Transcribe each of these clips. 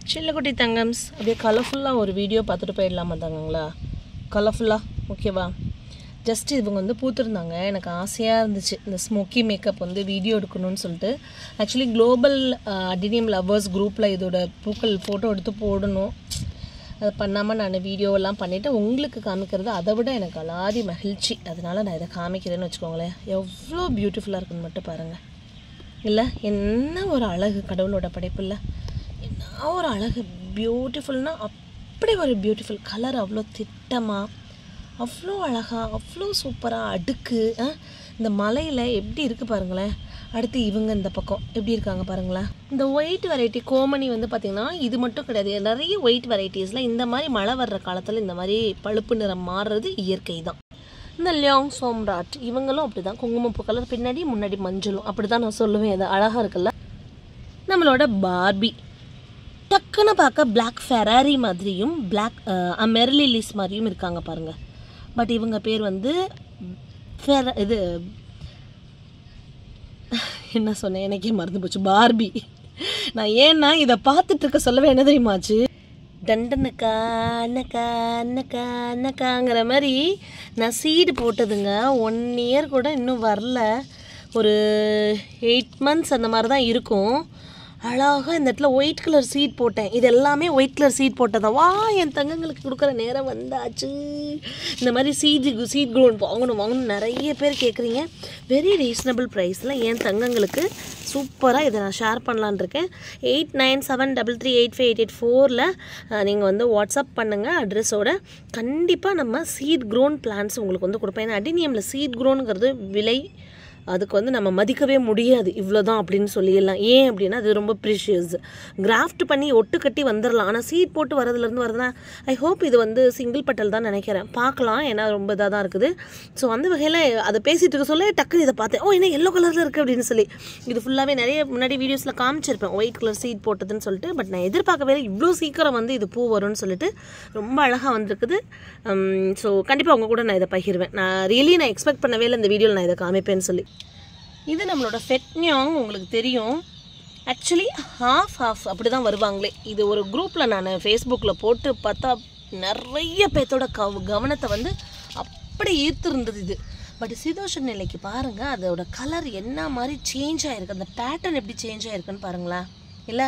சில்லக்குட்டி தங்கம்ஸ் அப்படியே கலர்ஃபுல்லாக ஒரு வீடியோ பார்த்துட்டு போயிடலாமா தங்கங்களா கலர்ஃபுல்லாக ஓகேவா ஜஸ்ட் இவங்க வந்து பூத்துருந்தாங்க எனக்கு ஆசையாக இருந்துச்சு இந்த ஸ்மோக்கி மேக்கப் வந்து வீடியோ எடுக்கணும்னு சொல்லிட்டு ஆக்சுவலி குளோபல் அடினியம் லவ்வர்ஸ் குரூப்பில் இதோட பூக்கள் ஃபோட்டோ எடுத்து போடணும் அது பண்ணாமல் நான் வீடியோவெல்லாம் பண்ணிவிட்டு உங்களுக்கு காமிக்கிறது அதை விட எனக்கு அலாதி மகிழ்ச்சி அதனால் நான் இதை காமிக்கிறேன்னு வச்சுக்கோங்களேன் எவ்வளோ பியூட்டிஃபுல்லாக இருக்குன்னு மட்டும் பாருங்கள் இல்லை என்ன ஒரு அழகு கடவுளோட படைப்பு இல்லை என்ன ஒரு அழகு பியூட்டிஃபுல்னால் அப்படி ஒரு பியூட்டிஃபுல் கலர் அவ்வளோ திட்டமாக அவ்வளோ அழகாக அவ்வளோ சூப்பராக அடுக்கு ஆ? இந்த மலையில் எப்படி இருக்குது பாருங்களேன் அடுத்து இவங்க இந்த பக்கம் எப்படி இருக்காங்க பாருங்களேன் இந்த ஒயிட் வெரைட்டி கோமணி வந்து பார்த்திங்கன்னா இது மட்டும் கிடையாது நிறைய ஒயிட் வெரைட்டிஸில் இந்த மாதிரி மழை வர்ற காலத்தில் இந்த மாதிரி பழுப்பு நிறம் மாறுறது இயற்கை தான் இந்த லியாங் சோம்ராட் இவங்களும் அப்படி தான் குங்குமப்பூ கலர் பின்னாடி முன்னாடி மஞ்சளும் அப்படி தான் நான் சொல்லுவேன் இது அழகாக இருக்குல்ல நம்மளோட பார்பி டக்குன்னு பார்க்க Black ஃபெராரி மாதிரியும் பிளாக் மெர்லிலிஸ் மாதிரியும் இருக்காங்க பாருங்க பட் இவங்க பேர் வந்து ஃபெர இது என்ன சொன்னேன் எனக்கே மறந்து போச்சு பார்பி நான் ஏன்னா இதை பார்த்துட்டு இருக்க சொல்லவே என்ன தெரியுமாச்சு டண்டனக்கா அன்னக்கா அன்னக்கா அன்னக்காங்கிற மாதிரி நான் சீடு போட்டதுங்க ஒன் இயர் கூட இன்னும் வரல ஒரு எயிட் மந்த்ஸ் அந்த மாதிரி தான் இருக்கும் அழகாக இந்த இடத்துல ஒயிட் கலர் சீட் போட்டேன் இது எல்லாமே ஒயிட் கலர் சீட் போட்டதா வா என் தங்கங்களுக்கு கொடுக்குற நேரம் வந்தாச்சு இந்த மாதிரி சீட் சீட் க்ரோன் வாங்கணும் வாங்கணும் நிறைய பேர் கேட்குறீங்க வெரி ரீசனபிள் ப்ரைஸில் என் தங்கங்களுக்கு சூப்பராக இதை நான் ஷேர் பண்ணலான்னு இருக்கேன் eight nine seven double three eight five eight eight ஃபோரில் நீங்கள் வந்து வாட்ஸ்அப் பண்ணுங்கள் அட்ரஸோட கண்டிப்பாக நம்ம சீட் க்ரோன் பிளான்ஸ் உங்களுக்கு வந்து கொடுப்பேன் ஏன்னா அடினியமில் சீட் க்ரோனுங்கிறது விலை அதுக்கு வந்து நம்ம மதிக்கவே முடியாது இவ்வளோதான் அப்படின்னு சொல்லிடலாம் ஏன் அப்படின்னா அது ரொம்ப ப்ரிஷியஸ் கிராஃப்ட் பண்ணி ஒட்டு கட்டி வந்துடலாம் ஆனால் சீட் போட்டு வரதுலேருந்து வருதுன்னா ஐ ஹோப் இது வந்து சிங்கிள் பட்டல் தான் நினைக்கிறேன் பார்க்கலாம் ஏன்னா ரொம்ப இதாக தான் இருக்குது ஸோ அந்த வகையில் அதை பேசிகிட்டு இருக்க சொல்ல டக்குன்னு இதை பார்த்தேன் ஓ என்ன எல்லோ கலரில் இருக்குது அப்படின்னு சொல்லி இது ஃபுல்லாகவே நிறைய முன்னாடி வீடியோஸில் காமிச்சிருப்பேன் ஒயிட் கலர் சீட் போட்டதுன்னு சொல்லிட்டு பட் நான் எதிர்பார்க்கவே இல்லை இவ்வளோ சீக்கிரம் வந்து இது பூ வரும்னு சொல்லிட்டு ரொம்ப அழகாக வந்திருக்குது ஸோ கண்டிப்பாக உங்க கூட நான் இதை பகிர்வேன் நான் ரியலி நான் எக்ஸ்பெக்ட் பண்ணவே இல்லை இந்த வீடியோவில் நான் இதை காமிப்பேன்னு சொல்லி இது நம்மளோட ஃபெட்னியாங் உங்களுக்கு தெரியும் ஆக்சுவலி ஹாஃப் ஹாஃப் அப்படி தான் வருவாங்களே இது ஒரு குரூப்பில் நான் ஃபேஸ்புக்கில் போட்டு பார்த்தா நிறைய பேர்த்தோட கவ கவனத்தை வந்து அப்படி ஈர்த்திருந்தது இது பட் சீதோஷ நிலைக்கு பாருங்கள் அதோட கலர் என்ன மாதிரி சேஞ்ச் ஆகிருக்கு அந்த பேட்டர்ன் எப்படி சேஞ்ச் ஆகிருக்குன்னு பாருங்களேன் இல்லை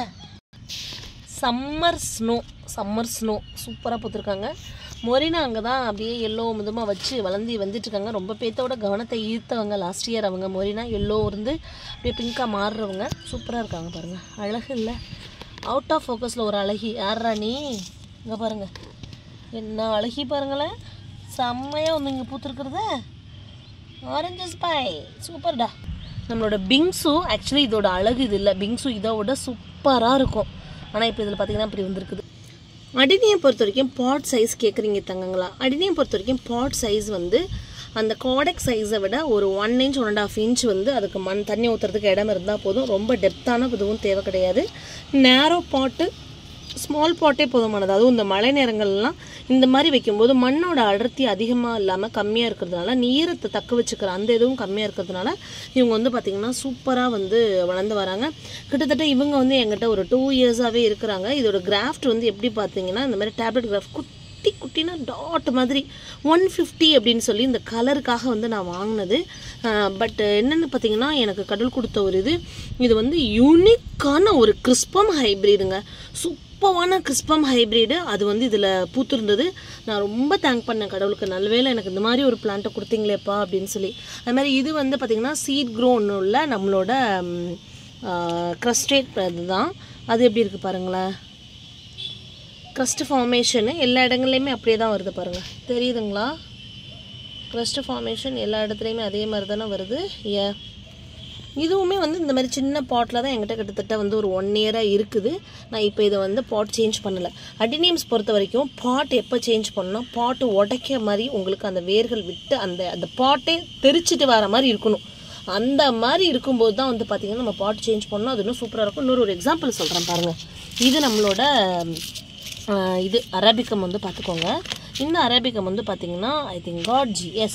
சம்மர் ஸ்னோ சம்மர் ஸ்னோ சூப்பராக பூத்துருக்காங்க மொரினா அங்கே தான் அப்படியே எல்லோ முதுமாக வச்சு வளர்ந்து வந்துட்டுருக்காங்க ரொம்ப பேர்த்தோட கவனத்தை ஈர்த்தவங்க லாஸ்ட் இயர் அவங்க மொரினா எல்லோ இருந்து அப்படியே பிங்காக மாறுறவங்க சூப்பராக இருக்காங்க பாருங்கள் அழகு இல்லை அவுட் ஆஃப் ஃபோக்கஸில் ஒரு அழகி யாரா நீ இங்கே பாருங்கள் என்ன அழகி பாருங்களேன் செம்மையாக வந்து இங்கே பூத்துருக்குறத ஆரஞ்சு ஸ்பை சூப்பர்டா நம்மளோட பிங்ஸு ஆக்சுவலி இதோட அழகு இது இல்லை பிங்ஸு இதை விட சூப்பராக இருக்கும் ஆனால் இப்போ இதில் பார்த்தீங்கன்னா இப்படி வந்திருக்குது அடினியை பொறுத்த வரைக்கும் பாட் சைஸ் கேட்குறீங்க தங்கங்களா அடினியை பொறுத்த வரைக்கும் பாட் சைஸ் வந்து அந்த காடக் சைஸை விட ஒரு one inch one and half inch வந்து அதுக்கு மண் தண்ணி ஊற்றுறதுக்கு இடம் இருந்தால் போதும் ரொம்ப டெப்த்தான இதுவும் தேவை கிடையாது நேரோ பாட்டு ஸ்மால் பாட்டே போதுமானது அதுவும் இந்த மழை நேரங்கள்லாம் இந்த மாதிரி வைக்கும்போது மண்ணோட அடர்த்தி அதிகமாக இல்லாமல் கம்மியாக இருக்கிறதுனால நீரத்தை தக்க வச்சுக்கிற அந்த இதுவும் கம்மியாக இருக்கிறதுனால இவங்க வந்து பார்த்திங்கன்னா சூப்பராக வந்து வளர்ந்து வராங்க கிட்டத்தட்ட இவங்க வந்து எங்கிட்ட ஒரு டூ இயர்ஸாகவே இருக்கிறாங்க இதோட கிராஃப்ட் வந்து எப்படி பார்த்தீங்கன்னா இந்த மாதிரி டேப்லெட் கிராஃப்ட் குட்டி குட்டினா டாட் மாதிரி ஒன் ஃபிஃப்டி அப்படின்னு சொல்லி இந்த கலருக்காக வந்து நான் வாங்கினது பட் என்னென்னு பார்த்தீங்கன்னா எனக்கு கடவுள் கொடுத்த ஒரு இது இது வந்து யூனிக்கான ஒரு கிறிஸ்பம் ஹைப்ரிடுங்க சூப்பரான கிறிஸ்பம் ஹைப்ரிடு அது வந்து இதில் பூத்திருந்தது நான் ரொம்ப தேங்க் பண்ணேன் கடவுளுக்கு நல்லவேளை எனக்கு இந்த மாதிரி ஒரு பிளான்ட்டை கொடுத்தீங்களேப்பா அப்படின்னு சொல்லி அது மாதிரி இது வந்து பார்த்திங்கன்னா சீட் க்ரோன் உள்ள நம்மளோட க்ரஸ்டேட் இதுதான் அது எப்படி இருக்குது பாருங்களேன் க்ரஸ்ட் ஃபார்மேஷனு எல்லா இடங்கள்லையுமே அப்படியே தான் வருது பாருங்கள் தெரியுதுங்களா க்ரஸ்ட் ஃபார்மேஷன் எல்லா இடத்துலையுமே அதே மாதிரி தானே வருது ஏ இதுவுமே வந்து இந்த மாதிரி சின்ன பாட்டில் தான் என்கிட்ட கிட்டத்தட்ட வந்து ஒரு ஒன் இயராக இருக்குது நான் இப்போ இதை வந்து பாட் சேஞ்ச் பண்ணலை அடினியம்ஸ் பொறுத்த வரைக்கும் பாட் எப்போ சேஞ்ச் பண்ணணும் பாட்டு உடைக்க மாதிரி உங்களுக்கு அந்த வேர்கள் விட்டு அந்த அந்த பாட்டே தெரிச்சிட்டு வர மாதிரி இருக்கணும் அந்த மாதிரி இருக்கும்போது தான் வந்து பார்த்திங்கன்னா நம்ம பாட் சேஞ்ச் பண்ணணும் அது இன்னும் சூப்பராக இருக்கும் இன்னொரு ஒரு எக்ஸாம்பிள் சொல்கிறேன் பாருங்கள் இது நம்மளோட ஆஹ் இது அரபிக்கம் வந்து பார்த்துக்கோங்க இந்த அரபிக்கம் வந்து பார்த்திங்கன்னா I think got G S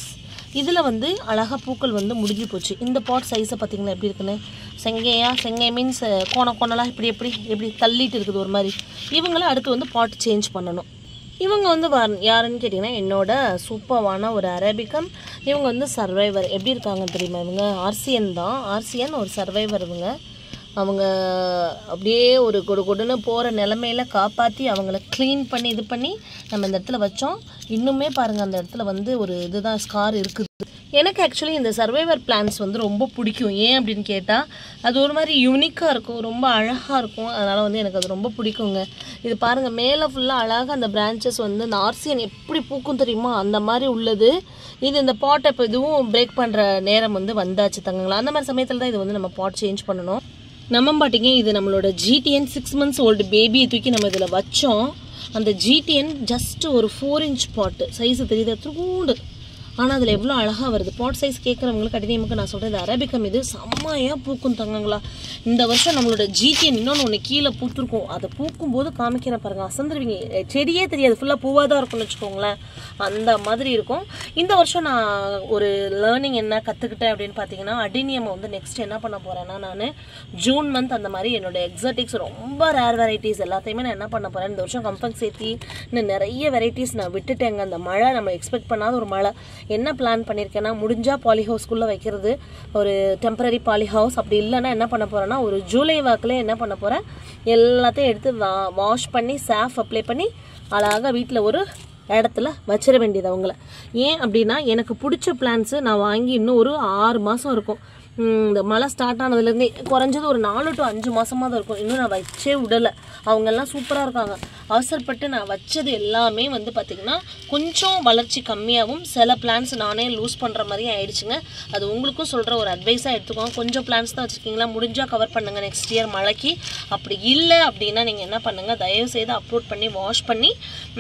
இதில் வந்து அழகாக பூக்கள் வந்து முடிஞ்சு போச்சு இந்த பாட் சைஸை பார்த்தீங்களா எப்படி இருக்குன்னு செங்கையா செங்கை மீன்ஸ் கோண கோணலாம் இப்படி எப்படி எப்படி தள்ளிட்டு இருக்குது ஒரு மாதிரி இவங்கள அடுத்து வந்து பாட் சேஞ்ச் பண்ணணும் இவங்க வந்து வர- யாருன்னு கேட்டிங்கன்னா என்னோட சூப்பரான ஒரு அரேபிக்கம் இவங்க வந்து சர்வைவர் எப்படி இருக்காங்க தெரியுமா இவங்க ஆர்சியன் தான் ஆர்சியன் ஒரு சர்வைவர் இவங்க அவங்க அப்படியே ஒரு கொடு கொடுன்னு போகிற நிலமையில காப்பாற்றி அவங்கள க்ளீன் பண்ணி இது பண்ணி நம்ம இந்த இடத்துல வச்சோம் இன்னுமே பாருங்கள் அந்த இடத்துல வந்து ஒரு இதுதான் ஸ்கார் இருக்குது எனக்கு ஆக்சுவலி இந்த சர்வைவர் பிளான்ஸ் வந்து ரொம்ப பிடிக்கும் ஏன் அப்படின்னு கேட்டால் அது ஒரு மாதிரி யூனிக்காக இருக்கும் ரொம்ப அழகாக இருக்கும் அதனால் வந்து எனக்கு அது ரொம்ப பிடிக்குங்க இது பாருங்கள் மேலே ஃபுல்லாக அழகாக அந்த பிரான்ச்சஸ் வந்து இந்த ஆர்சியன் எப்படி பூக்கும் தெரியுமா அந்த மாதிரி உள்ளது இது இந்த பாட்டை இப்போ இதுவும் பிரேக் பண்ணுற நேரம் வந்து வந்தாச்சு தங்கங்களா அந்த மாதிரி சமயத்தில் தான் இது வந்து நம்ம பாட் சேஞ்ச் பண்ணணும் நம்ம பாட்டிங்க இது நம்மளோட ஜிடிஎன் சிக்ஸ் மந்த்ஸ் ஓல்டு பேபியை தூக்கி நம்ம இதில் வச்சோம் அந்த ஜிடிஎன் ஜஸ்ட் ஒரு ஃபோர் இன்ச் பாட்டு சைஸ் தெரியுது திருக்கூண்டு ஆனால் அதில் எவ்வளோ அழகாக வருது பாட் சைஸ் கேட்குறவங்களுக்கு கடினமுக்கு நான் சொல்கிறது அரபிக்கம் இது செம்மையாக பூக்கும் தங்கங்களா இந்த வருஷம் நம்மளோட ஜிடிஎன் இன்னொன்று ஒன்று கீழே பூத்துருக்கும் அதை பூக்கும் போது காமிக்கிறேன் பாருங்க அசந்துருவீங்க எ, செடியே தெரியாது ஃபுல்லாக பூவாக தான் இருக்கும்னு வச்சுக்கோங்களேன் அந்த மாதிரி இருக்கும் இந்த வருஷம் நான் ஒரு லேர்னிங் என்ன கற்றுக்கிட்டேன் அப்படின்னு பார்த்தீங்கன்னா அடினியம் வந்து நெக்ஸ்ட் என்ன பண்ண போகிறேன்னா நான் ஜூன் மந்த் அந்த மாதிரி என்னோட எக்ஸாட்டிக்ஸ் ரொம்ப ரேர் வெரைட்டிஸ் எல்லாத்தையுமே நான் என்ன பண்ண போகிறேன் இந்த வருஷம் கம்பங் சேர்த்தி இன்னும் நிறைய வெரைட்டிஸ் நான் விட்டுட்டேங்க அந்த மழை நம்ம எக்ஸ்பெக்ட் பண்ணாத ஒரு மழை என்ன பிளான் பண்ணியிருக்கேன்னா முடிஞ்சால் பாலி ஹவுஸ்க்குள்ளே வைக்கிறது ஒரு டெம்பரரி பாலி ஹவுஸ் அப்படி இல்லைன்னா என்ன பண்ண போகிறேன்னா ஒரு ஜூலை வாக்கில் என்ன பண்ண போகிறேன் எல்லாத்தையும் எடுத்து வா வாஷ் பண்ணி சாஃப் அப்ளை பண்ணி அழகாக வீட்டில் ஒரு இடத்துல வச்சிட வேண்டியது அவங்கள ஏன் அப்படின்னா எனக்கு பிடிச்ச பிளான்ஸு நான் வாங்கி இன்னும் ஒரு ஆறு மாதம் இருக்கும் உம், இந்த மழை ஸ்டார்ட் ஆனதுலேருந்தே குறைஞ்சது ஒரு நாலு டு அஞ்சு மாசமா தான் இருக்கும் இன்னும் நான் வச்சே விடலை அவங்கெல்லாம் சூப்பராக இருக்காங்க அவசரப்பட்டு நான் வச்சது எல்லாமே வந்து பார்த்திங்கன்னா கொஞ்சம் வளர்ச்சி கம்மியாகவும் சில பிளான்ஸ் நானே லூஸ் பண்ணுற மாதிரி ஆயிடுச்சுங்க அது உங்களுக்கும் சொல்கிற ஒரு அட்வைஸாக எடுத்துக்கோங்க கொஞ்சம் பிளான்ஸ் தான் வச்சுருக்கீங்களா முடிஞ்சால் கவர் பண்ணுங்கள் நெக்ஸ்ட் இயர் மழைக்கு அப்படி இல்லை அப்படின்னா நீங்கள் என்ன பண்ணுங்கள் தயவு செய்து அப்லோட் பண்ணி வாஷ் பண்ணி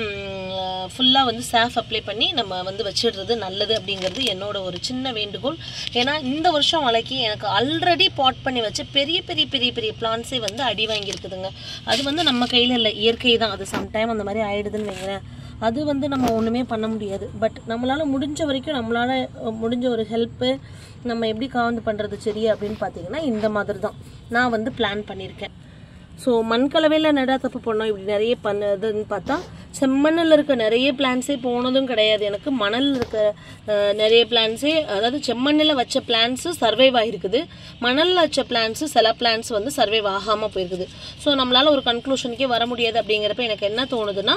ஃபுல்லாக வந்து சாஃப் அப்ளை பண்ணி நம்ம வந்து வச்சிடுறது நல்லது அப்படிங்கிறது என்னோட ஒரு சின்ன வேண்டுகோள் ஏன்னா இந்த வருஷம் மழைக்கு எனக்கு ஆல்ரெடி பாட் பண்ணி வச்ச பெரிய பெரிய பெரிய பெரிய பிளான்ஸே வந்து அடி வாங்கியிருக்குதுங்க அது வந்து நம்ம கையில் இல்லை இயற்கை தான் அது சம்டைம் அந்த மாதிரி ஆயிடுதுன்னு வைங்களேன் அது வந்து நம்ம ஒன்றுமே பண்ண முடியாது பட் நம்மளால் முடிஞ்ச வரைக்கும் நம்மளால் முடிஞ்ச ஒரு ஹெல்ப்பு நம்ம எப்படி காந்து பண்ணுறது சரி அப்படின்னு பார்த்தீங்கன்னா இந்த மாதிரி தான் நான் வந்து பிளான் பண்ணியிருக்கேன் ஸோ மண்கலவையில் நட தப்பு பண்ணோம் இப்படி நிறைய பண்ணதுன்னு பார்த்தா செம்மண்ணில் இருக்க நிறைய பிளான்ஸே போனதும் கிடையாது எனக்கு மணலில் இருக்க அஹ், நிறைய பிளான்ஸே அதாவது செம்மண்ணில் வச்ச பிளான்ஸு சர்வைவ் ஆகிருக்குது மணலில் வச்ச பிளான்ஸு சில பிளான்ஸ் வந்து சர்வைவ் ஆகாமல் போயிருக்குது ஸோ நம்மளால் ஒரு கன்க்ளூஷனுக்கே வர முடியாது அப்படிங்கிறப்ப எனக்கு என்ன தோணுதுன்னா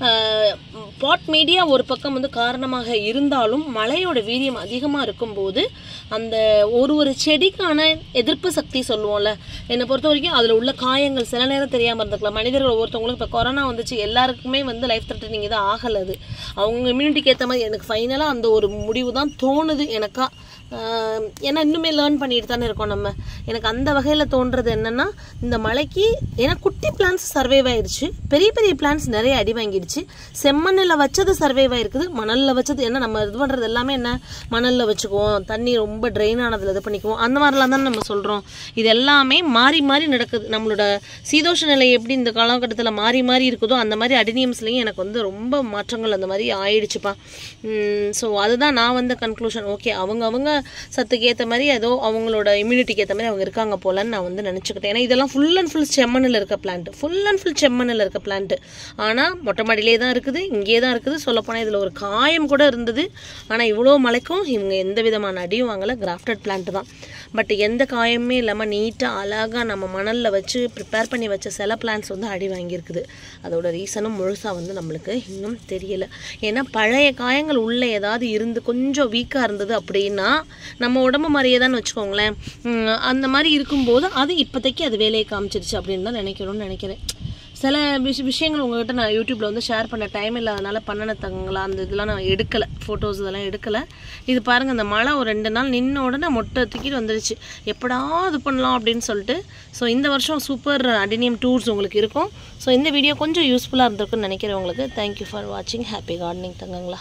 பாட் மீடியா ஒரு பக்கம் வந்து காரணமாக இருந்தாலும் மழையோட வீரியம் அதிகமாக இருக்கும்போது அந்த ஒரு ஒரு செடிக்கான எதிர்ப்பு சக்தி சொல்லுவோம்ல என்னை பொறுத்த வரைக்கும் அதில் உள்ள காயங்கள் சில நேரம் தெரியாமல் இருந்துக்கலாம் மனிதர்கள் ஒவ்வொருத்தவங்களுக்கு இப்போ கொரோனா வந்துச்சு எல்லாருக்குமே வந்து லைஃப் த்ரெட்டனிங் இது ஆகலை அது அவங்க இம்யூனிட்டிக்கு ஏற்ற மாதிரி எனக்கு ஃபைனலாக அந்த ஒரு முடிவு தான் தோணுது எனக்கா ஆஹ் ஏன்னா இன்னுமே லேர்ன் பண்ணிட்டு தானே இருக்கோம் நம்ம எனக்கு அந்த வகையில் தோன்றது என்னன்னா இந்த மலைக்கு ஏன்னா குட்டி பிளான்ஸ் சர்வைவ் ஆயிருச்சு பெரிய பெரிய பிளான்ஸ் நிறைய அடி வாங்கிடுச்சு செம்மண்ணில் வச்சது சர்வைவ் ஆயிருக்குது மணலில் வச்சது என்ன நம்ம இது பண்ணுறது எல்லாமே என்ன மணலில் வச்சுக்குவோம் தண்ணி ரொம்ப ட்ரெயின் ஆனதில் இது பண்ணிக்குவோம் அந்த மாதிரிலாம் தானே நம்ம சொல்கிறோம் இது எல்லாமே மாறி மாறி நடக்குது நம்மளோட சீதோஷ நிலை எப்படி இந்த காலகட்டத்தில் மாறி மாறி இருக்குதோ அந்த மாதிரி அடினியம்ஸ்லேயும் எனக்கு வந்து ரொம்ப மாற்றங்கள் அந்த மாதிரி ஆயிடுச்சுப்பா ஸோ அதுதான் நான் வந்த கன்க்ளூஷன் ஓகே அவங்க அவங்க சத்துக்கு ஏற்ற மாதிரி ஏதோ அவங்களோட இம்யூனிட்டிக்கு ஏற்ற மாதிரி அவங்க இருக்காங்க போலன்னு நான் வந்து நினச்சிக்கிட்டேன் ஏன்னா இதெல்லாம் ஃபுல் அண்ட் ஃபுல் செம்மண்ணில் இருக்க பிளான்ட் ஃபுல் அண்ட் ஃபுல் செம்மண்ணில் இருக்க பிளான்ட் ஆனால் மொட்டை மாடியிலே தான் இருக்குது இங்கே தான் இருக்குது சொல்லப்போனால் இதில் ஒரு காயம் கூட இருந்தது ஆனால் இவ்வளோ மலைக்கும் இவங்க எந்த விதமான அடியும் வாங்கலை கிராஃப்டட் பிளான்ட் தான் பட் எந்த காயமுமே இல்லாமல் நீட்டாக அழகாக நம்ம மணலில் வச்சு ப்ரிப்பேர் பண்ணி வச்ச சில பிளான்ஸ் வந்து அடி வாங்கியிருக்குது அதோட ரீசனும் முழுசாக வந்து நம்மளுக்கு இன்னும் தெரியல ஏன்னா பழைய காயங்கள் உள்ளே ஏதாவது இருந்து கொஞ்சம் வீக்காக இருந்தது அப்படின்னா நம்ம உடம்பு மாதிரியே தான் வச்சுக்கோங்களேன் உம், அந்த மாதிரி இருக்கும்போது அது இப்போதைக்கு அது வேலையை காமிச்சிருச்சு அப்படின்னு தான் நினைக்கணும்னு நினைக்கிறேன் சில விஷ விஷயங்கள் உங்ககிட்ட நான் யூடியூப்பில் வந்து ஷேர் பண்ண டைம் இல்லாதனால பண்ணன தங்களா அந்த இதெல்லாம் நான் எடுக்கலை ஃபோட்டோஸ் இதெல்லாம் எடுக்கலை இது பாருங்கள் இந்த மழை ஒரு ரெண்டு நாள் நின்ன உடனே மொட்டை தூக்கிட்டு வந்துருச்சு எப்படா இது பண்ணலாம் அப்படின்னு சொல்லிட்டு ஸோ இந்த வருஷம் சூப்பர் அடினியம் டூர்ஸ் உங்களுக்கு இருக்கும் ஸோ இந்த வீடியோ கொஞ்சம் யூஸ்ஃபுல்லாக இருந்திருக்குன்னு நினைக்கிறேன் உங்களுக்கு தேங்க்யூ ஃபார் வாட்சிங் ஹாப்பி கார்டனிங் தங்கங்களா